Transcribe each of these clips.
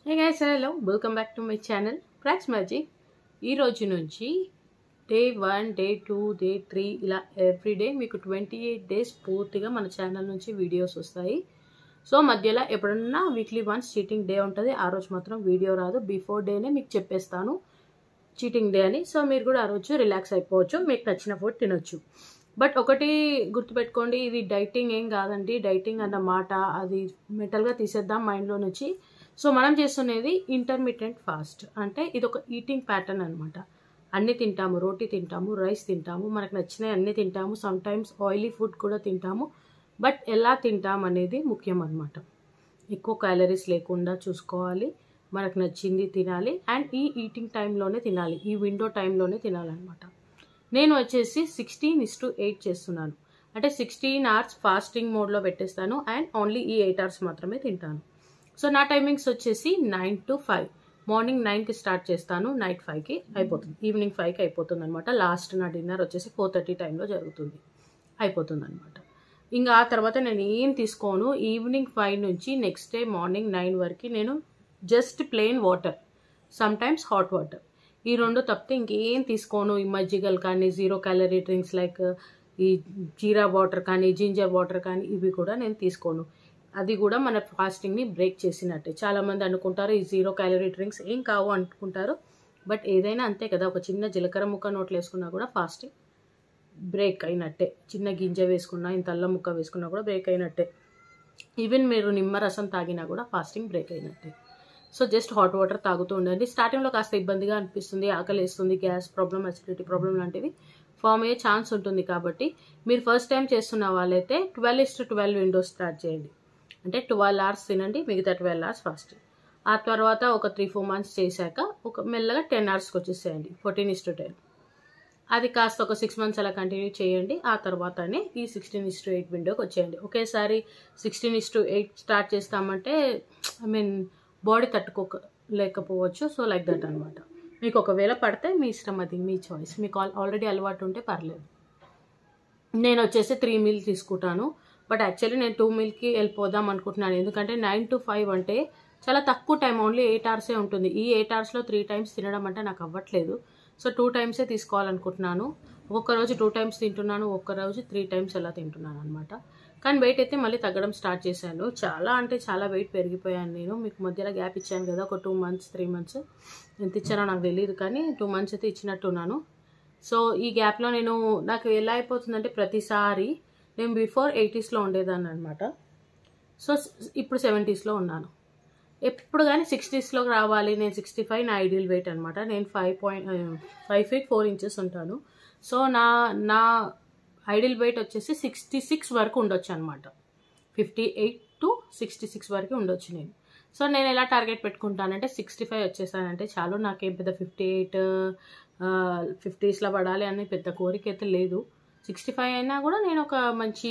hey guys hello welcome back to my channel ప్రాక్స్ magic ఈ రోజు నుంచి day one day two day three ఇలా ఎవ్రీడే మీకు ట్వంటీ ఎయిట్ డేస్ పూర్తిగా మన ఛానల్ నుంచి వీడియోస్ వస్తాయి సో మధ్యలో ఎప్పుడన్నా వీక్లీ వన్స్ చీటింగ్ డే ఉంటుంది ఆ రోజు మాత్రం వీడియో రాదు బిఫోర్ డేనే మీకు చెప్పేస్తాను చీటింగ్ డే అని సో మీరు కూడా ఆ రోజు రిలాక్స్ అయిపోవచ్చు మీకు నచ్చిన ఫుడ్ తినొచ్చు బట్ ఒకటి గుర్తుపెట్టుకోండి ఇది డైటింగ్ ఏం కాదండి డైటింగ్ అన్న మాట అది మెంటల్గా తీసేద్దాం మైండ్లో నుంచి సో మనం చేస్తున్నది ఇంటర్మీడియట్ ఫాస్ట్ అంటే ఇది ఒక ఈటింగ్ ప్యాటర్న్ అనమాట అన్నీ తింటాము రోటీ తింటాము రైస్ తింటాము మనకు నచ్చినవి అన్నీ తింటాము సమ్ టైమ్స్ ఆయిలీ ఫుడ్ కూడా తింటాము బట్ ఎలా తింటాం అనేది ముఖ్యం అనమాట ఎక్కువ క్యాలరీస్ లేకుండా చూసుకోవాలి మనకు నచ్చింది తినాలి అండ్ ఈ ఈటింగ్ టైంలోనే తినాలి ఈ విండో టైంలోనే తినాలన్నమాట నేను వచ్చేసి సిక్స్టీన్ ఇస్ టు ఎయిట్ చేస్తున్నాను అంటే సిక్స్టీన్ అవర్స్ ఫాస్టింగ్ మోడ్లో పెట్టేస్తాను అండ్ ఓన్లీ ఈ ఎయిట్ అవర్స్ మాత్రమే తింటాను సో నా టైమింగ్స్ వచ్చేసి నైన్ టు ఫైవ్ మార్నింగ్ నైన్కి స్టార్ట్ చేస్తాను నైట్ ఫైవ్కి అయిపోతుంది ఈవినింగ్ ఫైవ్కి అయిపోతుంది అనమాట లాస్ట్ నా డిన్నర్ వచ్చేసి ఫోర్ థర్టీ టైంలో జరుగుతుంది అయిపోతుంది అనమాట ఇంకా ఆ తర్వాత నేను ఏం తీసుకోను ఈవినింగ్ ఫైవ్ నుంచి నెక్స్ట్ డే మార్నింగ్ నైన్ వరకు నేను just plain water sometimes hot water ఈ రెండు తప్పితే ఇంకేం తీసుకోను ఈ మజ్జిగలు కానీ జీరో క్యాలరీ డ్రింక్స్ లైక్ ఈ జీరా వాటర్ కానీ జింజర్ వాటర్ కానీ ఇవి కూడా నేను తీసుకోను అది కూడా మన ఫాస్టింగ్ని బ్రేక్ చేసినట్టే చాలామంది అనుకుంటారు ఈ జీరో క్యాలరీ డ్రింక్స్ ఏం కావు అనుకుంటారు బట్ ఏదైనా అంతే కదా ఒక చిన్న జీలకర్ర ముక్క నోట్లు వేసుకున్నా కూడా ఫాస్టింగ్ బ్రేక్ అయినట్టే చిన్న గింజ వేసుకున్నా ఇంత అల్లం ముక్క వేసుకున్నా కూడా బ్రేక్ అయినట్టే ఈవెన్ మీరు నిమ్మరసం తాగినా కూడా ఫాస్టింగ్ బ్రేక్ అయినట్టే సో జస్ట్ హాట్ వాటర్ తాగుతూ ఉండండి స్టార్టింగ్లో కాస్త ఇబ్బందిగా అనిపిస్తుంది ఆకలి వేస్తుంది గ్యాస్ ప్రాబ్లం అసిడిటీ ప్రాబ్లం లాంటివి ఫామ్ అయ్యే ఛాన్స్ ఉంటుంది కాబట్టి మీరు ఫస్ట్ టైం చేస్తున్న వాళ్ళైతే twelve is to twelve windows start చేయండి అంటే ట్వెల్వ్ అవర్స్ తినండి మిగతా ట్వెల్వ్ అవర్స్ ఫస్ట్ ఆ తర్వాత ఒక త్రీ ఫోర్ మంత్స్ చేశాక ఒక మెల్లగా టెన్ అవర్స్కి వచ్చేసేయండి ఫోర్టీన్ ఇస్ టు టెన్ అది కాస్త ఒక సిక్స్ మంత్స్ అలా కంటిన్యూ చేయండి ఆ తర్వాతనే ఈ సిక్స్టీన్ ఇస్ టు ఎయిట్ విండోకి వచ్చేయండి ఒకేసారి sixteen is to eight start చేస్తామంటే ఐ మీన్ బాడీ తట్టుకోక లేకపోవచ్చు సో లైక్ దట్ అనమాట మీకు ఒకవేళ పడితే మీ ఇష్టం అది మీ చాయిస్ మీకు ఆల్రెడీ అలవాటు ఉంటే పర్లేదు నేను వచ్చేసి త్రీ మీల్ తీసుకుంటాను బట్ యాక్చువల్లీ నేను టూ మీల్కి వెళ్ళిపోదాం అనుకుంటున్నాను ఎందుకంటే నైన్ టు ఫైవ్ అంటే చాలా తక్కువ టైం ఓన్లీ ఎయిట్ అవర్సే ఉంటుంది ఈ ఎయిట్ అవర్స్లో త్రీ టైమ్స్ తినడం అంటే నాకు అవ్వట్లేదు సో టూ టైమ్సే తీసుకోవాలనుకుంటున్నాను ఒక్క రోజు టూ టైమ్స్ తింటున్నాను ఒక్క రోజు త్రీ టైమ్స్ అలా తింటున్నాను అనమాట కానీ వెయిట్ అయితే మళ్ళీ తగ్గడం స్టార్ట్ చేశాను చాలా అంటే చాలా వెయిట్ పెరిగిపోయాను నేను మీకు మధ్యలో గ్యాప్ ఇచ్చాను కదా ఒక టూ మంత్స్ త్రీ మంత్స్ ఎంత ఇచ్చానో నాకు తెలియదు కానీ టూ మంత్స్ అయితే ఇచ్చినట్టున్నాను సో ఈ గ్యాప్లో నేను నాకు ఎలా అయిపోతుందంటే ప్రతిసారి నేను బిఫోర్ ఎయిటీస్లో ఉండేదాన్ని అనమాట సో ఇప్పుడు సెవెంటీస్లో ఉన్నాను ఎప్పుడు కానీ సిక్స్టీస్లోకి రావాలి నేను సిక్స్టీ ఫైవ్ నా ఐడియల్ వెయిట్ అనమాట నేను five point five feet four inches ఉంటాను సో నా నా ఐడియల్ వెయిట్ వచ్చేసి సిక్స్టీ సిక్స్ వరకు ఉండొచ్చు అనమాట fifty eight to sixty six వరకు ఉండొచ్చు నేను సో నేను ఎలా టార్గెట్ పెట్టుకుంటానంటే సిక్స్టీ ఫైవ్ వచ్చేసానంటే చాలు నాకేం పెద్ద ఫిఫ్టీ ఎయిట్ ఫిఫ్టీస్లో పడాలి అని పెద్ద కోరిక అయితే లేదు సిక్స్టీ ఫైవ్ అయినా కూడా నేను ఒక మంచి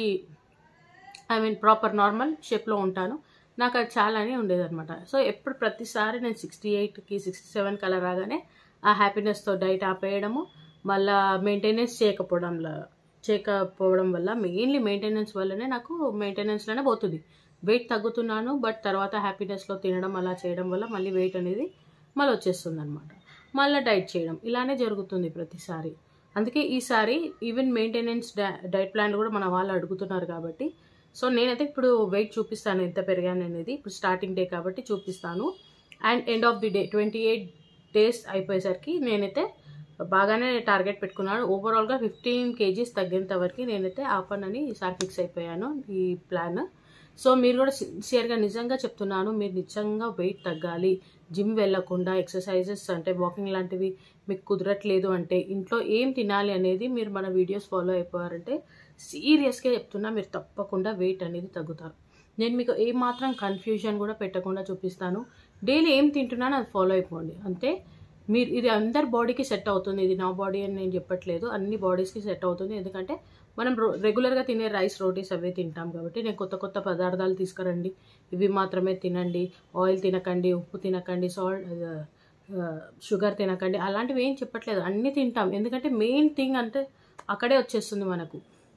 ఐ మీన్ ప్రాపర్ నార్మల్ షేప్లో ఉంటాను నాకు అది చాలా అని ఉండేదన్నమాట సో ఎప్పుడు ప్రతిసారి నేను సిక్స్టీ ఎయిట్కి సిక్స్టీ సెవెన్కి అలా రాగానే ఆ హ్యాపీనెస్తో డైట్ ఆపేయడము మళ్ళా మెయింటెనెన్స్ చేయకపోవడంలో చేయకపోవడం వల్ల మెయిన్లీ మెయింటెనెన్స్ వల్లనే నాకు మెయింటెనెన్స్లోనే పోతుంది వెయిట్ తగ్గుతున్నాను బట్ తర్వాత హ్యాపీనెస్లో తినడం అలా చేయడం వల్ల మళ్ళీ వెయిట్ అనేది మళ్ళీ వచ్చేస్తుంది అనమాట మళ్ళీ డైట్ చేయడం ఇలానే జరుగుతుంది ప్రతిసారి అందుకే ఈసారి ఈవెన్ మెయింటెనెన్స్ డైట్ ప్లాన్ కూడా మన వాళ్ళు అడుగుతున్నారు కాబట్టి సో నేనైతే ఇప్పుడు వెయిట్ చూపిస్తాను ఎంత పెరిగాను అనేది ఇప్పుడు స్టార్టింగ్ డే కాబట్టి చూపిస్తాను and end of the day twenty eight days అయిపోయేసరికి నేనైతే బాగానే టార్గెట్ పెట్టుకున్నాను ఓవరాల్గా ఫిఫ్టీన్ కేజీస్ తగ్గేంత వరకు నేనైతే ఆపనని ఈసారి ఫిక్స్ అయిపోయాను ఈ ప్లాన్ సో మీరు కూడా సిన్సియర్గా నిజంగా చెప్తున్నాను మీరు నిజంగా వెయిట్ తగ్గాలి జిమ్ వెళ్ళకుండా ఎక్సర్సైజెస్ అంటే వాకింగ్ లాంటివి మీకు కుదరట్లేదు అంటే ఇంట్లో ఏం తినాలి అనేది మీరు మన వీడియోస్ ఫాలో అయిపోయారంటే సీరియస్గా చెప్తున్నా మీరు తప్పకుండా వెయిట్ అనేది తగ్గుతారు నేను మీకు ఏమాత్రం కన్ఫ్యూజన్ కూడా పెట్టకుండా చూపిస్తాను డైలీ ఏం తింటున్నానో అది ఫాలో అయిపోండి అంతే మీరు ఇది అందరి బాడీకి సెట్ అవుతుంది ఇది నా బాడీ అని నేను చెప్పట్లేదు అన్ని బాడీస్కి సెట్ అవుతుంది ఎందుకంటే మనం రెగ్యులర్గా తినే రైస్ రోటీస్ అవే తింటాం కాబట్టి నేను కొత్త కొత్త పదార్థాలు తీసుకురండి ఇవి మాత్రమే తినండి ఆయిల్ తినకండి ఉప్పు తినకండి సాల్ట్ షుగర్ తినకండి అలాంటివి ఏం చెప్పట్లేదు అన్నీ తింటాం ఎందుకంటే మెయిన్ థింగ్ అంటే అక్కడే వచ్చేస్తుంది మనకు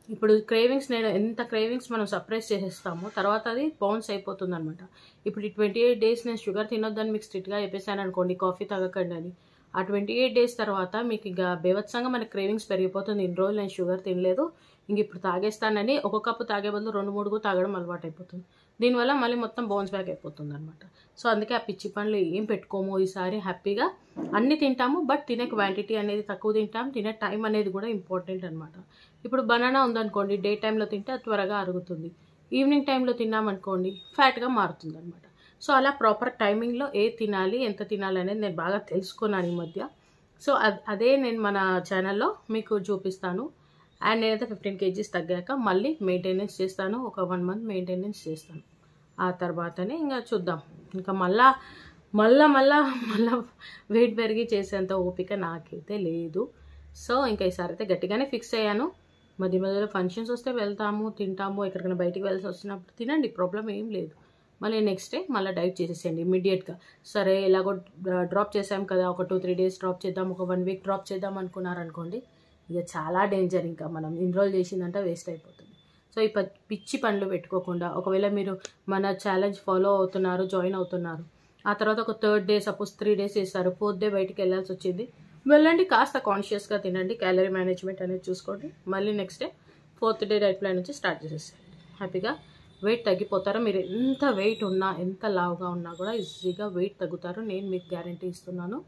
ఇప్పుడు క్రేవింగ్స్ నేను ఎంత క్రేవింగ్స్ మనం సప్రెస్ చేసేస్తామో తర్వాత అది బౌన్స్ అయిపోతుంది అనమాట ఇప్పుడు ఈ ట్వంటీ ఎయిట్ డేస్ నేను షుగర్ తినొద్దని మీకు స్ట్రిక్ట్గా చెప్పేసాను అనుకోండి కాఫీ తాగకండి అని ఆ ట్వంటీ ఎయిట్ డేస్ తర్వాత మీకు ఇక బేవత్సంగా మన క్రేవింగ్స్ పెరిగిపోతుంది ఇన్ని రోజులు నేను షుగర్ తినలేదు ఇంక ఇప్పుడు తాగేస్తానని ఒక కప్పు తాగే బదులు రెండు మూడుగు తాగడం అలవాటు అయిపోతుంది దీనివల్ల మళ్ళీ మొత్తం బౌన్స్ బ్యాక్ అయిపోతుంది అనమాట సో అందుకే ఆ పిచ్చి పనులు ఏం పెట్టుకోము ఈసారి హ్యాపీగా అన్ని తింటాము బట్ తినే క్వాంటిటీ అనేది తక్కువ తింటాం తినే టైం అనేది కూడా ఇంపార్టెంట్ అనమాట ఇప్పుడు బనానా ఉందనుకోండి డే టైంలో తింటే అది త్వరగా అరుగుతుంది ఈవినింగ్ టైంలో తిన్నామనుకోండి ఫ్యాట్గా మారుతుంది అనమాట సో అలా ప్రాపర్ టైమింగ్లో ఏ తినాలి ఎంత తినాలి అనేది నేను బాగా తెలుసుకున్నాను ఈ మధ్య సో అదే నేను మన ఛానల్లో మీకు చూపిస్తాను అండ్ నేనైతే ఫిఫ్టీన్ కేజీస్ తగ్గాక మళ్ళీ మెయింటెనెన్స్ చేస్తాను ఒక వన్ మంత్ మెయింటెనెన్స్ చేస్తాను ఆ తర్వాతనే ఇంకా చూద్దాం ఇంకా మళ్ళా మళ్ళా మళ్ళా మళ్ళా వెయిట్ పెరిగి చేసేంత ఓపిక నాకైతే లేదు సో ఇంకా ఈసారి అయితే గట్టిగానే ఫిక్స్ అయ్యాను మధ్య మధ్యలో ఫంక్షన్స్ వస్తే వెళ్తాము తింటాము ఎక్కడికైనా బయటికి వెళ్ళాల్సి వస్తున్నప్పుడు తినండి ప్రాబ్లం ఏం లేదు మళ్ళీ నెక్స్ట్ డే మళ్ళీ డైట్ చేసేసేయండి ఇమీడియట్గా సరే ఎలాగో డ్రాప్ చేసాం కదా ఒక టూ త్రీ డేస్ డ్రాప్ చేద్దాం ఒక వన్ వీక్ డ్రాప్ చేద్దాం అనుకున్నారనుకోండి ఇక చాలా డేంజర్ ఇంకా మనం ఇన్రోల్ చేసిందంటే వేస్ట్ అయిపోతుంది సో ఈ పిచ్చి పనులు పెట్టుకోకుండా ఒకవేళ మీరు మన ఛాలెంజ్ ఫాలో అవుతున్నారు జాయిన్ అవుతున్నారు ఆ తర్వాత ఒక third day suppose three days చేస్తారు ఫోర్త్ డే బయటికి వెళ్ళాల్సి వచ్చింది వెళ్ళండి కాస్త కాన్షియస్గా తినండి క్యాలరీ మేనేజ్మెంట్ అనేది చూసుకోండి మళ్ళీ next day fourth day diet plan నుంచి స్టార్ట్ చేసేసేయండి హ్యాపీగా వెయిట్ తగ్గిపోతారు మీరు ఎంత వెయిట్ ఉన్నా ఎంత లావుగా ఉన్నా కూడా ఈజీగా వెయిట్ తగ్గుతారు నేను మీకు గ్యారంటీ ఇస్తున్నాను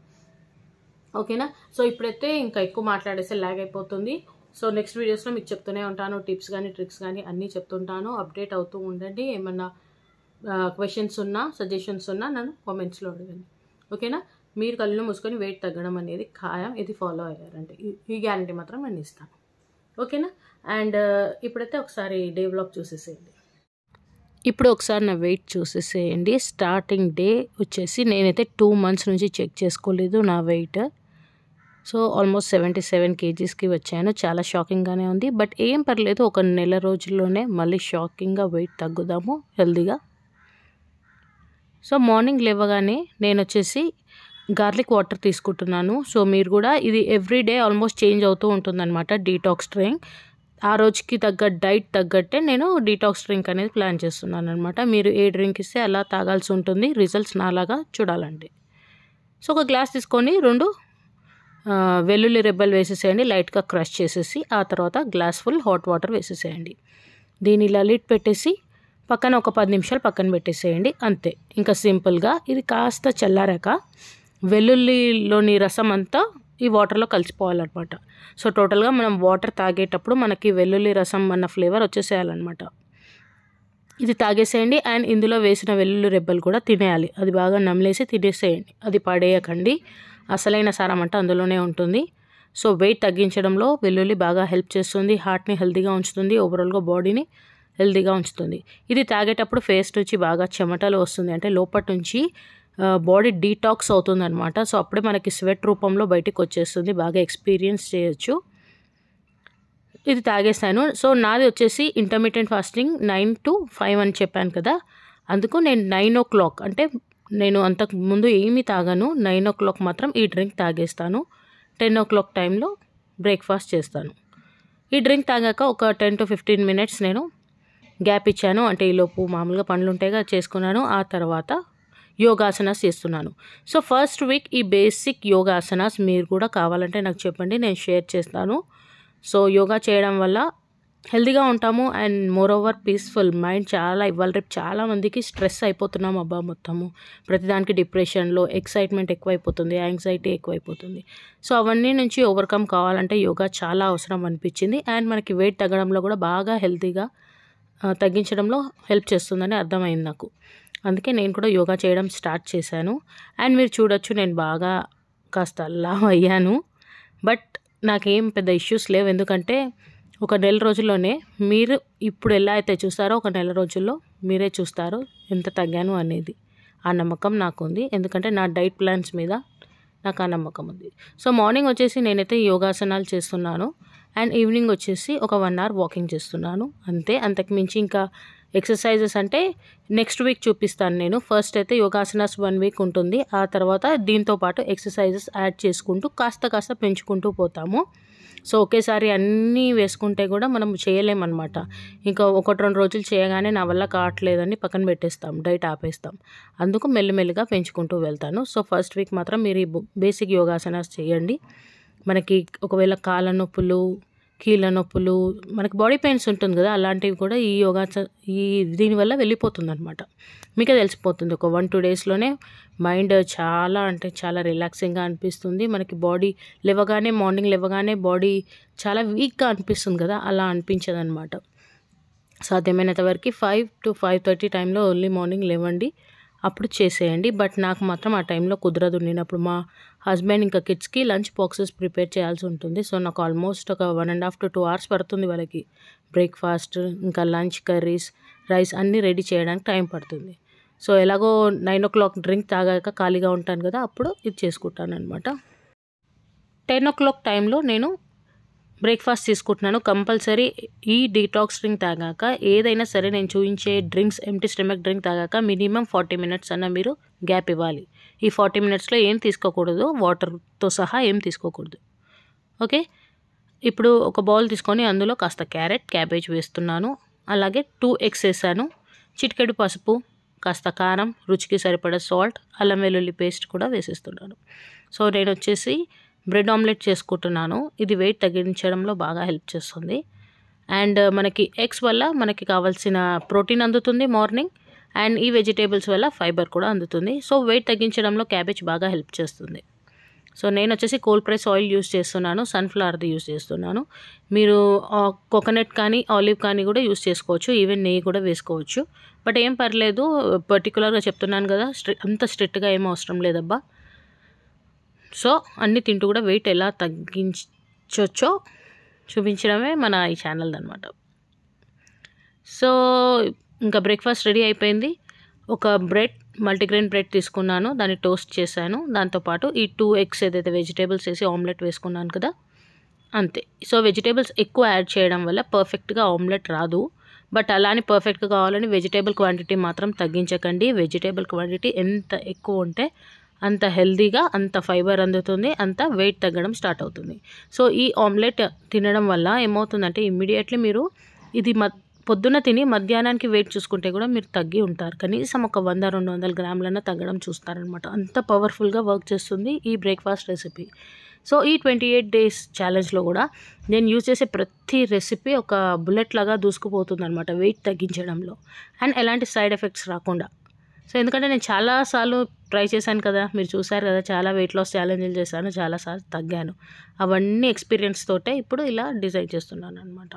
ఓకేనా సో ఇప్పుడైతే ఇంకా ఎక్కువ మాట్లాడేస్తే ల్యాగ్ అయిపోతుంది సో నెక్స్ట్ వీడియోస్లో మీకు చెప్తూనే ఉంటాను టిప్స్ కానీ ట్రిక్స్ కానీ అన్నీ చెప్తుంటాను అప్డేట్ అవుతూ ఉండండి ఏమన్నా క్వశ్చన్స్ ఉన్నా సజెషన్స్ ఉన్నా నన్ను కామెంట్స్లో అడగండి ఓకేనా మీరు కళ్ళు మూసుకొని వెయిట్ తగ్గడం అనేది ఖాయం ఇది ఫాలో అయ్యారంటే ఈ గ్యారంటీ మాత్రం నేను ఇస్తాను ఓకేనా అండ్ ఇప్పుడైతే ఒకసారి డే బ్లాగ్ చూసేసేయండి ఇప్పుడు ఒకసారి నా వెయిట్ చూసేసేయండి స్టార్టింగ్ డే వచ్చేసి నేనైతే టూ మంత్స్ నుంచి చెక్ చేసుకోలేదు నా weight so almost seventy seven కేజీస్కి వచ్చాను చాలా షాకింగ్గానే ఉంది బట్ ఏం పర్లేదు ఒక నెల రోజుల్లోనే మళ్ళీ షాకింగ్గా వెయిట్ తగ్గుదాము హెల్దీగా సో మార్నింగ్ లేవగానే నేను వచ్చేసి గార్లిక్ వాటర్ తీసుకుంటున్నాను సో మీరు కూడా ఇది ఎవ్రీ డే ఆల్మోస్ట్ చేంజ్ అవుతూ ఉంటుందన్నమాట డీటాక్స్ డ్రింక్ ఆ రోజుకి తగ్గ డైట్ తగ్గట్టే నేను డీటాక్స్ డ్రింక్ అనేది ప్లాన్ చేస్తున్నాను అనమాట మీరు ఏ డ్రింక్ ఇస్తే అలా తాగాల్సి ఉంటుంది రిజల్ట్స్ నాలాగా చూడాలండి సో ఒక గ్లాస్ తీసుకొని రెండు వెల్లుల్లి రెబ్బలు వేసేసేయండి లైట్గా క్రష్ చేసేసి ఆ తర్వాత గ్లాస్ ఫుల్ హాట్ వాటర్ వేసేసేయండి దీని ఇలా లిడ్ పెట్టేసి పక్కన ఒక పది నిమిషాలు పక్కన పెట్టేసేయండి అంతే ఇంకా సింపుల్గా ఇది కాస్త చల్లారాక వెల్లుల్లిలోని రసం అంతా ఈ వాటర్లో కలిసిపోవాలన్నమాట సో టోటల్గా మనం వాటర్ తాగేటప్పుడు మనకి వెల్లుల్లి రసం అన్న ఫ్లేవర్ వచ్చేసేయాలన్నమాట ఇది తాగేసేయండి అండ్ ఇందులో వేసిన వెల్లుల్లి రెబ్బలు కూడా తినేయాలి అది బాగా నమిలేసి తినేసేయండి అది పడేయకండి అసలైన సారం అంటే అందులోనే ఉంటుంది సో వెయిట్ తగ్గించడంలో వెల్లుల్లి బాగా హెల్ప్ చేస్తుంది హార్ట్ని హెల్తీగా ఉంచుతుంది ఓవరాల్గా బాడీని హెల్తీగా ఉంచుతుంది ఇది తాగేటప్పుడు ఫేస్ నుంచి బాగా చెమటలు వస్తుంది అంటే లోపటి నుంచి బాడీ డీటాక్స్ అవుతుంది అనమాట సో అప్పుడే మనకి స్వెట్ రూపంలో బయటకు వచ్చేస్తుంది బాగా ఎక్స్పీరియన్స్ చేయొచ్చు ఇది తాగేస్తాను సో నాది వచ్చేసి intermediate fasting nine to five అని చెప్పాను కదా అందుకు నేను నైన్ ఓ క్లాక్ అంటే నేను అంతకు ముందు ఏమీ తాగాను నైన్ ఓ క్లాక్ మాత్రం ఈ డ్రింక్ తాగేస్తాను టెన్ ఓ క్లాక్ టైంలో బ్రేక్ఫాస్ట్ చేస్తాను ఈ డ్రింక్ తాగాక ఒక టెన్ టు ఫిఫ్టీన్ మినిట్స్ నేను గ్యాప్ ఇచ్చాను అంటే ఈలోపు మామూలుగా పనులు ఉంటాయిగా చేసుకున్నాను ఆ తర్వాత యోగాసనాస్ చేస్తున్నాను సో ఫస్ట్ వీక్ ఈ బేసిక్ యోగాసనాస్ మీరు కూడా కావాలంటే నాకు చెప్పండి నేను షేర్ చేస్తాను సో యోగా చేయడం వల్ల హెల్తీగా ఉంటాము and moreover peaceful mind చాలా ఇవాళ రేపు చాలామందికి స్ట్రెస్ అయిపోతున్నాం అబ్బా మొత్తము ప్రతిదానికి డిప్రెషన్లో ఎక్సైట్మెంట్ ఎక్కువైపోతుంది యాంగ్జైటీ ఎక్కువైపోతుంది సో అవన్నీ నుంచి ఓవర్కమ్ కావాలంటే యోగా చాలా అవసరం అనిపించింది అండ్ మనకి వెయిట్ తగ్గడంలో కూడా బాగా హెల్తీగా తగ్గించడంలో హెల్ప్ చేస్తుందని అర్థమైంది నాకు అందుకే నేను కూడా యోగా చేయడం స్టార్ట్ చేశాను అండ్ మీరు చూడొచ్చు నేను బాగా కాస్త లావ్ అయ్యాను బట్ నాకేం పెద్ద ఇష్యూస్ లేవు ఎందుకంటే ఒక నెల రోజుల్లోనే మీరు ఇప్పుడు ఎలా అయితే చూస్తారో ఒక నెల రోజుల్లో మీరే చూస్తారు ఎంత తగ్గాను అనేది ఆ నమ్మకం నాకు ఉంది ఎందుకంటే నా డైట్ ప్లాన్స్ మీద నాకు ఆ నమ్మకం ఉంది సో మార్నింగ్ వచ్చేసి నేనైతే యోగాసనాలు చేస్తున్నాను అండ్ ఈవినింగ్ వచ్చేసి ఒక వన్ అవర్ వాకింగ్ చేస్తున్నాను అంతే అంతకు మించి ఇంకా ఎక్సర్సైజెస్ అంటే నెక్స్ట్ వీక్ చూపిస్తాను నేను ఫస్ట్ అయితే యోగాసనాస్ వన్ వీక్ ఉంటుంది ఆ తర్వాత దీంతో పాటు ఎక్సర్సైజెస్ యాడ్ చేసుకుంటూ కాస్త కాస్త పెంచుకుంటూ పోతాము సో ఒకేసారి అన్నీ వేసుకుంటే కూడా మనం చేయలేమన్నమాట ఇంకా ఒకటి రెండు రోజులు చేయగానే నా వల్ల కావట్లేదని పక్కన పెట్టేస్తాం డైట్ ఆపేస్తాం అందుకు మెల్లిమెల్లిగా పెంచుకుంటూ వెళ్తాను సో ఫస్ట్ వీక్ మాత్రం మీరు ఈ బేసిక్ యోగాసనాస్ చేయండి మనకి ఒకవేళ కాళ్ళ నొప్పులు కీళ్ళ నొప్పులు మనకి బాడీ పెయిన్స్ ఉంటుంది కదా అలాంటివి కూడా ఈ యోగా ఈ దీనివల్ల వెళ్ళిపోతుంది అనమాట మీకే తెలిసిపోతుంది ఒక వన్ టూ డేస్లోనే మైండ్ చాలా అంటే చాలా రిలాక్సింగ్గా అనిపిస్తుంది మనకి బాడీ లేవగానే మార్నింగ్ లేవగానే బాడీ చాలా వీక్గా అనిపిస్తుంది కదా అలా అనిపించదు అనమాట సాధ్యమైనంత వరకు ఫైవ్ టు ఫైవ్ థర్టీ టైంలో ఎర్లీ మార్నింగ్ లేవండి అప్పుడు చేసేయండి బట్ నాకు మాత్రం ఆ టైంలో కుదరదు నేను అప్పుడు మా హస్బెండ్ ఇంకా కిడ్స్కి లంచ్ బాక్సెస్ ప్రిపేర్ చేయాల్సి ఉంటుంది సో నాకు ఆల్మోస్ట్ ఒక one and half to two hours పడుతుంది వాళ్ళకి బ్రేక్ఫాస్ట్ ఇంకా లంచ్ కర్రీస్ రైస్ అన్నీ రెడీ చేయడానికి టైం పడుతుంది సో ఎలాగో నైన్ ఓ క్లాక్ డ్రింక్ తాగాక ఖాళీగా ఉంటాను కదా అప్పుడు ఇది చేసుకుంటాను అనమాట టెన్ ఓ క్లాక్ టైంలో నేను బ్రేక్ఫాస్ట్ తీసుకుంటున్నాను కంపల్సరీ ఈ డీటాక్స్ డ్రింక్ తాగాక ఏదైనా సరే నేను చూపించే డ్రింక్స్ ఎంటీ స్టమక్ డ్రింక్ తాగాక మినిమం ఫార్టీ మినిట్స్ అన్న మీరు గ్యాప్ ఇవ్వాలి ఈ ఫార్టీ మినిట్స్లో ఏం తీసుకోకూడదు వాటర్తో సహా ఏం తీసుకోకూడదు ఓకే ఇప్పుడు ఒక బౌల్ తీసుకొని అందులో కాస్త క్యారెట్ క్యాబేజ్ వేస్తున్నాను అలాగే టూ ఎగ్స్ వేసాను చిటికెడు పసుపు కాస్త కారం రుచికి సరిపడా సాల్ట్ అల్లం వెల్లుల్లి పేస్ట్ కూడా వేసేస్తున్నాను సో నేను వచ్చేసి బ్రెడ్ ఆమ్లెట్ చేసుకుంటున్నాను ఇది వెయిట్ తగ్గించడంలో బాగా హెల్ప్ చేస్తుంది అండ్ మనకి ఎగ్స్ వల్ల మనకి కావాల్సిన ప్రోటీన్ అందుతుంది మార్నింగ్ అండ్ ఈ వెజిటేబుల్స్ వల్ల ఫైబర్ కూడా అందుతుంది సో వెయిట్ తగ్గించడంలో క్యాబేజ్ బాగా హెల్ప్ చేస్తుంది సో నేను వచ్చేసి కోల్డ్ ప్రెస్ ఆయిల్ యూస్ చేస్తున్నాను సన్ఫ్లవర్ది యూస్ చేస్తున్నాను మీరు కోకోనట్ కానీ ఆలివ్ కానీ కూడా యూస్ చేసుకోవచ్చు ఈవెన్ నెయ్యి కూడా వేసుకోవచ్చు బట్ ఏం పర్లేదు పర్టికులర్గా చెప్తున్నాను కదా స్ట్రి అంత స్ట్రిక్ట్గా ఏం అవసరం లేదబ్బా సో అన్నీ తింటూ కూడా వెయిట్ ఎలా తగ్గించవచ్చో చూపించడమే మన ఈ ఛానల్ అనమాట సో ఇంకా బ్రేక్ఫాస్ట్ రెడీ అయిపోయింది ఒక బ్రెడ్ మల్టీగ్రెయిన్ బ్రెడ్ తీసుకున్నాను దాన్ని టోస్ట్ చేశాను దాంతోపాటు ఈ టూ ఎగ్స్ ఏదైతే వెజిటేబుల్స్ వేసి ఆమ్లెట్ వేసుకున్నాను కదా అంతే సో వెజిటేబుల్స్ ఎక్కువ యాడ్ చేయడం వల్ల పర్ఫెక్ట్గా ఆమ్లెట్ రాదు బట్ అలానే పర్ఫెక్ట్గా కావాలని వెజిటేబుల్ క్వాంటిటీ మాత్రం తగ్గించకండి వెజిటేబుల్ క్వాంటిటీ ఎంత ఎక్కువ ఉంటే అంత హెల్దీగా అంత ఫైబర్ అందుతుంది అంత వెయిట్ తగ్గడం స్టార్ట్ అవుతుంది సో ఈ ఆమ్లెట్ తినడం వల్ల ఏమవుతుందంటే ఇమ్మీడియట్లీ మీరు ఇది మ పొద్దున్న తిని మధ్యాహ్నానికి వెయిట్ చూసుకుంటే కూడా మీరు తగ్గి ఉంటారు కనీసం ఒక వంద రెండు వందల గ్రాములన్నా తగ్గడం చూస్తారనమాట అంత పవర్ఫుల్గా వర్క్ చేస్తుంది ఈ బ్రేక్ఫాస్ట్ రెసిపీ సో ఈ ట్వంటీ ఎయిట్ డేస్ ఛాలెంజ్లో కూడా నేను యూజ్ చేసే ప్రతి రెసిపీ ఒక బుల్లెట్ లాగా దూసుకుపోతుంది అనమాట వెయిట్ తగ్గించడంలో అండ్ ఎలాంటి సైడ్ ఎఫెక్ట్స్ రాకుండా సో ఎందుకంటే నేను చాలాసార్లు ట్రై చేశాను కదా మీరు చూసారు కదా చాలా వెయిట్ లాస్ ఛాలెంజ్లు చేశాను చాలాసార్లు తగ్గాను అవన్నీ ఎక్స్పీరియన్స్ తోటే ఇప్పుడు ఇలా డిజైన్ చేస్తున్నాను అనమాట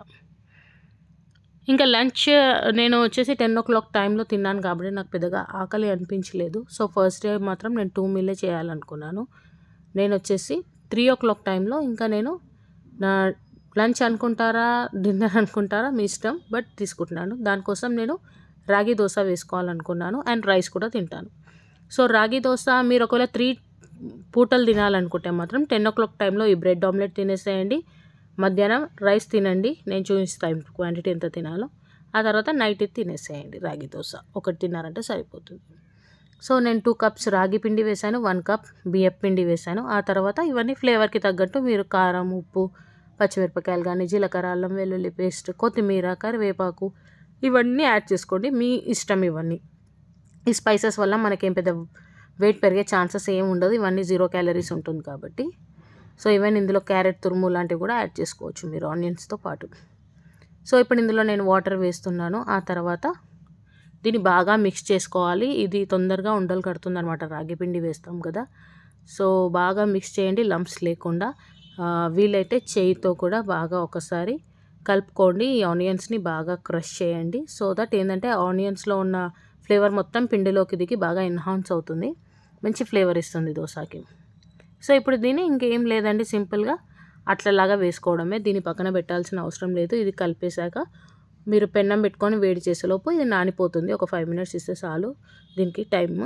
ఇంకా లంచ్ నేను వచ్చేసి టెన్ ఓ క్లాక్ టైంలో తిన్నాను కాబట్టి నాకు పెద్దగా ఆకలి అనిపించలేదు సో ఫస్ట్ డే మాత్రం నేను టూ మీలే చేయాలనుకున్నాను నేను వచ్చేసి త్రీ ఓ క్లాక్ టైంలో ఇంకా నేను నా లంచ్ అనుకుంటారా డిన్నర్ అనుకుంటారా మీ ఇష్టం బట్ తీసుకుంటున్నాను దానికోసం నేను రాగి దోశ వేసుకోవాలనుకున్నాను అండ్ రైస్ కూడా తింటాను సో రాగి దోశ మీరు ఒకవేళ త్రీ పూటలు తినాలనుకుంటే మాత్రం టెన్ ఓ క్లాక్ టైంలో ఈ బ్రెడ్ ఆమ్లెట్ తినేసేయండి మధ్యాహ్నం రైస్ తినండి నేను చూపిస్తాను క్వాంటిటీ ఎంత తినాలో ఆ తర్వాత నైట్ ఇది తినేసేయండి రాగి దోశ ఒకటి తిన్నారంటే సరిపోతుంది సో నేను టూ కప్స్ రాగి పిండి వేశాను వన్ కప్ బియ్యం పిండి వేశాను ఆ తర్వాత ఇవన్నీ ఫ్లేవర్కి తగ్గట్టు మీరు కారం ఉప్పు పచ్చిమిరపకాయలు కానీ జీలకర్ర అల్లం వెల్లుల్లి పేస్ట్ కొత్తిమీర కరివేపాకు ఇవన్నీ యాడ్ చేసుకోండి మీ ఇష్టం ఇవన్నీ ఈ స్పైసెస్ వల్ల మనకేం పెద్ద వెయిట్ పెరిగే ఛాన్సెస్ ఏం ఉండదు ఇవన్నీ జీరో క్యాలరీస్ ఉంటుంది కాబట్టి సో ఈవెన్ ఇందులో క్యారెట్ తురుము లాంటివి కూడా యాడ్ చేసుకోవచ్చు మీరు ఆనియన్స్తో పాటు సో ఇప్పుడు ఇందులో నేను వాటర్ వేస్తున్నాను ఆ తర్వాత దీన్ని బాగా మిక్స్ చేసుకోవాలి ఇది తొందరగా ఉండలు కడుతుంది అనమాట రాగి పిండి వేస్తాం కదా సో బాగా మిక్స్ చేయండి లంప్స్ లేకుండా వీలైతే చేయితో కూడా బాగా ఒకసారి కలుపుకోండి ఈ ఆనియన్స్ని బాగా క్రష్ చేయండి సో దట్ ఏంటంటే ఆనియన్స్లో ఉన్న ఫ్లేవర్ మొత్తం పిండిలోకి దిగి బాగా ఎన్హాన్స్ అవుతుంది మంచి ఫ్లేవర్ ఇస్తుంది దోశకి సో ఇప్పుడు దీన్ని ఇంకేం లేదండి సింపుల్గా అట్లలాగా వేసుకోవడమే దీన్ని పక్కన పెట్టాల్సిన అవసరం లేదు ఇది కలిపేశాక మీరు పెన్నం పెట్టుకొని వేడి చేసేలోపు ఇది నానిపోతుంది ఒక ఫైవ్ మినిట్స్ ఇస్తే చాలు దీనికి టైమ్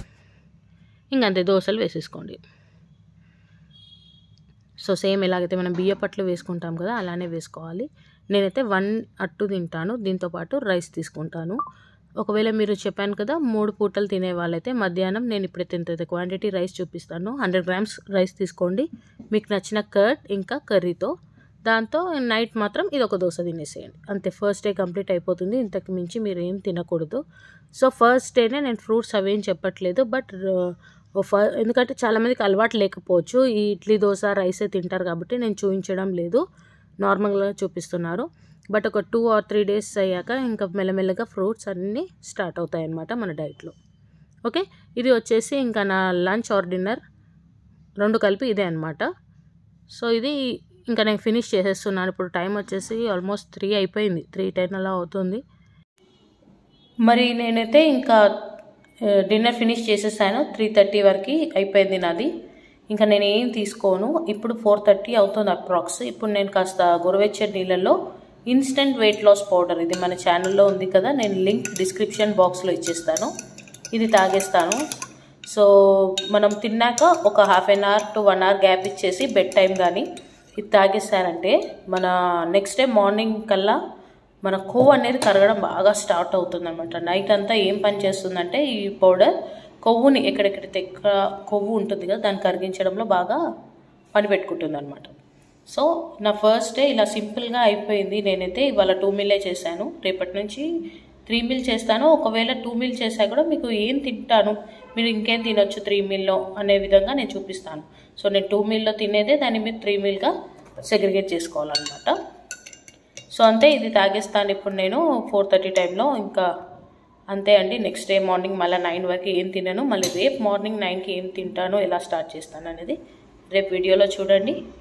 ఇంకంతే దోశలు వేసేసుకోండి సో సేమ్ ఎలాగైతే మనం బియ్య పట్లు వేసుకుంటాం కదా అలానే వేసుకోవాలి నేనైతే వన్ అట్టు తింటాను దీంతోపాటు రైస్ తీసుకుంటాను ఒకవేళ మీరు చెప్పాను కదా మూడు పూటలు తినే వాళ్ళైతే మధ్యాహ్నం నేను ఇప్పుడైతే ఎంత క్వాంటిటీ రైస్ చూపిస్తాను హండ్రెడ్ గ్రామ్స్ రైస్ తీసుకోండి మీకు నచ్చిన కర్డ్ ఇంకా కర్రీతో దాంతో నైట్ మాత్రం ఇది ఒక దోశ తినేసేయండి అంతే ఫస్ట్ డే కంప్లీట్ అయిపోతుంది ఇంతకు మించి మీరు ఏం తినకూడదు సో ఫస్ట్ డేనే నేను ఫ్రూట్స్ అవేం చెప్పట్లేదు బట్ ఎందుకంటే చాలామందికి అలవాటు లేకపోవచ్చు ఈ ఇడ్లీ దోశ రైసే తింటారు కాబట్టి నేను చూపించడం లేదు నార్మల్గా చూపిస్తున్నారు బట్ ఒక టూ ఆర్ త్రీ డేస్ అయ్యాక ఇంకా మెల్లమెల్లగా ఫ్రూట్స్ అన్నీ స్టార్ట్ అవుతాయి అన్నమాట మన డైట్లో ఓకే ఇది వచ్చేసి ఇంకా నా లంచ్ ఆర్ డిన్నర్ రెండు కలిపి ఇదే అనమాట సో ఇది ఇంకా నేను ఫినిష్ చేసేస్తున్నాను ఇప్పుడు టైం వచ్చేసి ఆల్మోస్ట్ త్రీ అయిపోయింది త్రీ టెన్ అలా అవుతుంది మరి నేనైతే ఇంకా డిన్నర్ ఫినిష్ చేసేసాను త్రీ థర్టీ వరకు అయిపోయింది నాది ఇంకా నేను ఏం తీసుకోను ఇప్పుడు ఫోర్ థర్టీ అవుతుంది అప్రాక్స్ ఇప్పుడు నేను కాస్త గొరవెచ్చని నీళ్ళల్లో ఇన్స్టెంట్ వెయిట్ లాస్ పౌడర్ ఇది మన ఛానల్లో ఉంది కదా నేను లింక్ డిస్క్రిప్షన్ బాక్స్లో ఇచ్చేస్తాను ఇది తాగేస్తాను సో మనం తిన్నాక ఒక half an hour to one hour gap ఇచ్చేసి బెడ్ టైం కానీ ఇది తాగేస్తారంటే మన నెక్స్ట్ డే మార్నింగ్ కల్లా మన కొవ్వు అనేది కరగడం బాగా స్టార్ట్ అవుతుంది అనమాట నైట్ అంతా ఏం పని చేస్తుందంటే ఈ పౌడర్ కొవ్వుని ఎక్కడెక్కడైతే ఎక్కడ కొవ్వు ఉంటుంది కదా దాన్ని కరిగించడంలో బాగా పని పెట్టుకుంటుంది అనమాట సో నా ఫస్ట్ డే ఇలా సింపుల్గా అయిపోయింది నేనైతే ఇవాళ టూ మిల్లే చేశాను రేపటి నుంచి త్రీ మిల్ చేస్తాను ఒకవేళ టూ మిల్ చేసా కూడా మీకు ఏం తింటాను మీరు ఇంకేం తినొచ్చు త్రీ మిల్లో అనే విధంగా నేను చూపిస్తాను సో నేను టూ మిల్లో తినేదే దాన్ని మీరు త్రీ మిల్గా సెగ్రిగేట్ చేసుకోవాలన్నమాట సో అంతే ఇది తాగేస్తాను ఇప్పుడు నేను ఫోర్ థర్టీ టైంలో ఇంకా అంతే అండి నెక్స్ట్ డే మార్నింగ్ మళ్ళీ నైన్ వరకు ఏం తినను మళ్ళీ రేపు మార్నింగ్ నైన్కి ఏం తింటానో ఎలా స్టార్ట్ చేస్తాను అనేది రేపు వీడియోలో చూడండి